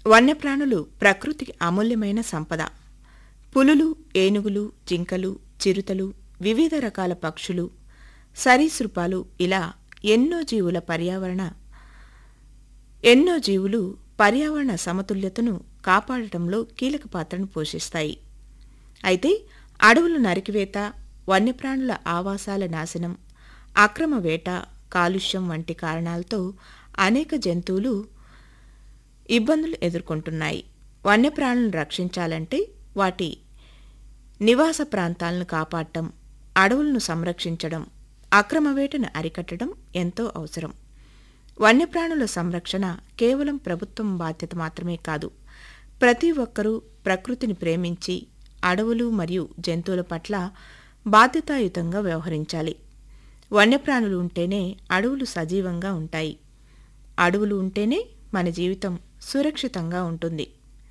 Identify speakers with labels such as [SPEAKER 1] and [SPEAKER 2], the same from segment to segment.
[SPEAKER 1] వన్యప్రాణులు ప్రకృతికి అమూల్యమైన సంపద పులులు ఏనుగులు జింకలు చిరుతలు వివిధ రకాల పక్షులు సరీసృపాలు ఇలా ఎన్నో జీవుల పర్యావరణ ఎన్నో జీవులు పర్యావరణ సమతుల్యతను కాపాడటంలో కీలక పాత్రను పోషిస్తాయి అయితే అడవుల నరికివేత వన్యప్రాణుల ఆవాసాల నాశనం అక్రమ వేట కాలుష్యం వంటి కారణాలతో అనేక జంతువులు ఇబ్బందులు ఎదుర్కొంటున్నాయి వన్యప్రాణులను రక్షించాలంటే వాటి నివాస ప్రాంతాలను కాపాడటం అడవులను సంరక్షించడం అక్రమ వేటను అరికట్టడం ఎంతో అవసరం వన్యప్రాణుల సంరక్షణ కేవలం ప్రభుత్వం బాధ్యత మాత్రమే కాదు ప్రతి ఒక్కరూ ప్రకృతిని ప్రేమించి అడవులు మరియు జంతువుల పట్ల బాధ్యతాయుతంగా వ్యవహరించాలి వన్యప్రాణులు ఉంటేనే అడవులు సజీవంగా ఉంటాయి అడవులు ఉంటేనే మన జీవితం సురక్షితంగా ఉంటుంది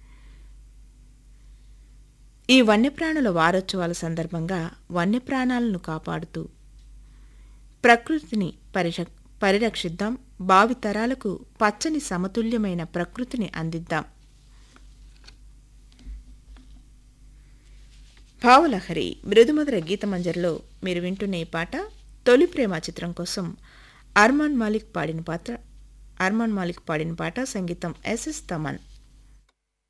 [SPEAKER 1] ఈ వన్యప్రాణుల వారోత్సవాల సందర్భంగా వన్యప్రాణాలను కాపాడుతూ ప్రకృతిని పరిర పరిరక్షిద్దాం భావితరాలకు పచ్చని సమతుల్యమైన ప్రకృతిని అందిద్దాం భావలహరి మృదుమధుర గీతమంజరిలో మీరు వింటున్న ఈ పాట తొలి ప్రేమ చిత్రం కోసం అర్మాన్ మాలిక్ పాడిన పాత్ర అర్మాన్ మాలిక్ పాడిన పాట సంగీతం ఎస్ఎస్ తమన్